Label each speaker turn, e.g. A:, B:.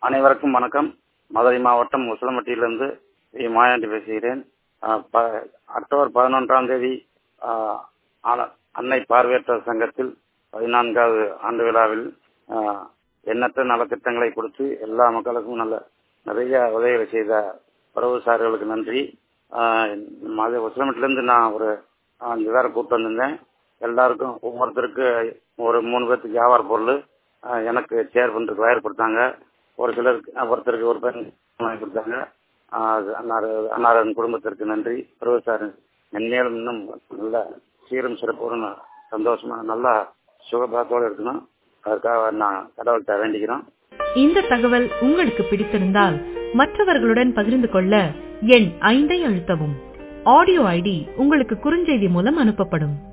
A: அனைவருக்கும் வணக்கம் மதுரை மாவட்டம் உசிலம்பட்டியிலிருந்து வி மாயாண்டி பேசுகிறேன் ஆஹ் ப- அக்டோபர் பதினொன்றாம் தேதி ஆஹ், ஆன- அன்னை பார்வையற்றோர் சங்கத்தில் பதினான்காவது ஆண்டு விழாவில் ஆஹ், எண்ணற்ற நலத்திட்டங்களை கொடுத்து எல்லா மக்களுக்கும் நல்ல நிறைய உதவிகளை செய்த உறவுசார்களுக்கு நன்றி ஆஹ், மது உசிலம்பட்டிலிருந்து நான் ஒரு அஞ்சு பேரை கூப்பிட்டு வந்திருந்தேன் எல்லாருக்கும் ஒவ்வொருத்தருக்கு ஒரு மூணு பேர்த்துக்கு வியாபார பொருள் ஆஹ், எனக்கு சேர் பண்ணுறதுக்கு வயர் கொடுத்தாங்க ஒரு சிலருக்கு ஆஹ், ஒருத்தருக்கு ஒரு பெண் வாங்கி கொடுத்தாங்க ஆஹ், அது அன்னார் அன்னாரின் குடும்பத்திற்கு நன்றி பிரபுசார் மென்மேலும் இன்னும் நல்ல சீரும் சிறப்போடும் சந்தோஷமா நல்லா சுகபாத்தோடு இருக்கணும் அதுக்காக நான் கடவுள்கிட்ட வேண்டிக்கிறோம்
B: இந்த தகவல் உங்களுக்கு பிடித்திருந்தால் மற்றவர்களுடன் பகிர்ந்து கொள்ள எண் ஐந்தை அழுத்தவும் ஆடியோ ஐடி உங்களுக்கு குறுஞ்செய்தி மூலம் அனுப்பப்படும்